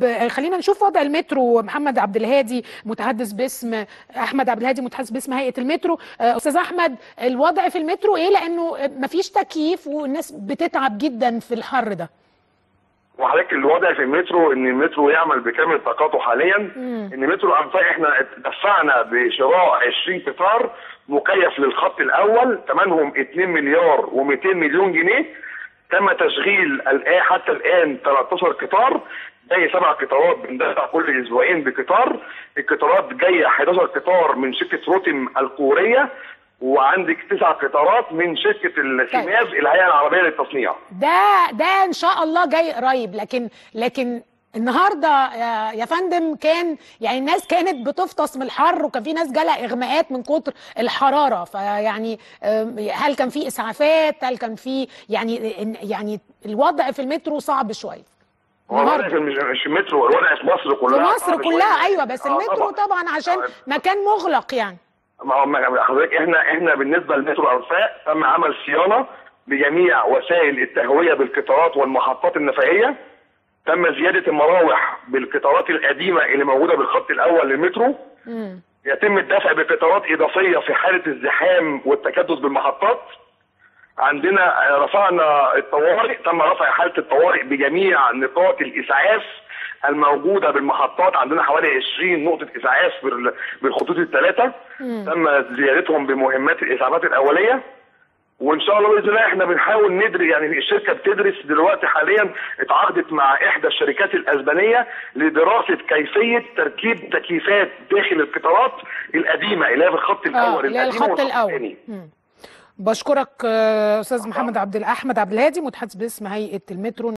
ب- خلينا نشوف وضع المترو محمد عبد الهادي متحدث باسم احمد عبد الهادي متحدث باسم هيئه المترو آه، استاذ احمد الوضع في المترو ايه لانه مفيش تكييف والناس بتتعب جدا في الحر ده وحضرتك الوضع في المترو ان المترو يعمل بكامل طاقته حاليا ان مترو انفاق احنا دفعنا بشراء 20 قطار مكيف للخط الاول ثمنهم 2 مليار و200 مليون جنيه تم تشغيل الان حتى الان 13 قطار جاي سبع قطارات بندفع كل اسبوعين بقطار القطارات جايه 11 قطار من شركه روتم الكوريه وعندك تسع قطارات من شركه السماز الهيئه العربيه للتصنيع ده ده ان شاء الله جاي قريب لكن لكن النهارده يا- يا فندم كان يعني الناس كانت بتفطس من الحر وكان في ناس جالها اغماءات من كتر الحراره فيعني أم، هل كان في اسعافات هل كان في يعني يعني الوضع في المترو صعب شويه هو الوضع النهارده في مش مش المترو الوضع في مصر في كلها مصر صعب كلها شوية. ايوه بس آه المترو طبعا عشان آه. مكان مغلق يعني ما هو ما- حضرتك احنا احنا بالنسبه لمترو انفاق تم عمل صيانه بجميع وسائل التهويه بالقطارات والمحطات النفقيه تم زياده المراوح بالقطارات القديمه اللي موجوده بالخط الاول للمترو مم. يتم الدفع بقطارات اضافيه في حاله الزحام والتكدس بالمحطات عندنا رفعنا الطوارئ تم رفع حاله الطوارئ بجميع نقاط الاسعاف الموجوده بالمحطات عندنا حوالي 20 نقطه اسعاف بال- بالخطوط الثلاثه تم زيادتهم بمهمات الاسعافات الاوليه وان شاء الله باذن الله احنا بنحاول ندرس يعني الشركه بتدرس دلوقتي حاليا اتعاقدت مع احدى الشركات الاسبانيه لدراسه كيفيه تركيب تكييفات داخل القطارات القديمه اللي هي في الخط اه الاول اللي هي القديم الخط والخط الاول الثاني مم. بشكرك آه، استاذ محمد عبد احمد عبد الهادي متحدث باسم هيئه المترو